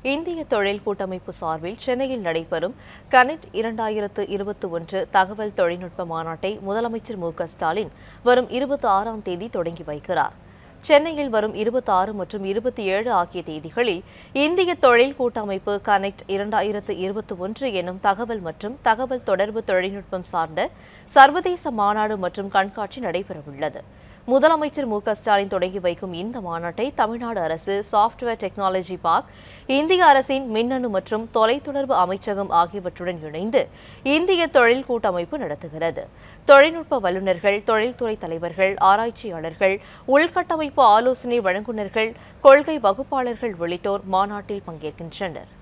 இந்திய தொழில் கூட்டமைப்பு சார்பில் சென்னையில் நடைபெறும் கனெக்ட் இரண்டாயிரத்து இருபத்தி ஒன்று தகவல் தொழில்நுட்ப மாநாட்டை முதலமைச்சர் மு க ஸ்டாலின் வரும் இருபத்தி ஆறாம் தேதி தொடங்கி வைக்கிறார் சென்னையில் வரும் இருபத்தி ஆறு மற்றும் இருபத்தி ஏழு ஆகிய தேதிகளில் இந்திய தொழில் கூட்டமைப்பு கனெக்ட் இரண்டாயிரத்து இருபத்தி ஒன்று எனும் தகவல் மற்றும் தகவல் தொடர்பு தொழில்நுட்பம் சார்ந்த சர்வதேச மாநாடு மற்றும் கண்காட்சி நடைபெறவுள்ளது முதலமைச்சர் மு க ஸ்டாலின் தொடங்கி வைக்கும் இந்த மாநாட்டை தமிழ்நாடு அரசு சாப்ட்வேர் டெக்னாலஜி பார்க் இந்திய அரசின் மின்னணு மற்றும் தொலைத்தொடர்பு அமைச்சகம் ஆகியவற்றுடன் இணைந்து இந்திய தொழில் கூட்டமைப்பு நடத்துகிறது தொழில்நுட்ப வல்லுநர்கள் தொழில்துறை தலைவர்கள் ஆராய்ச்சியாளர்கள் உள்கட்டமைப்பு ஆலோசனை வழங்குநர்கள் கொள்கை வகுப்பாளர்கள் உள்ளிட்டோர் மாநாட்டில் பங்கேற்கின்றனர்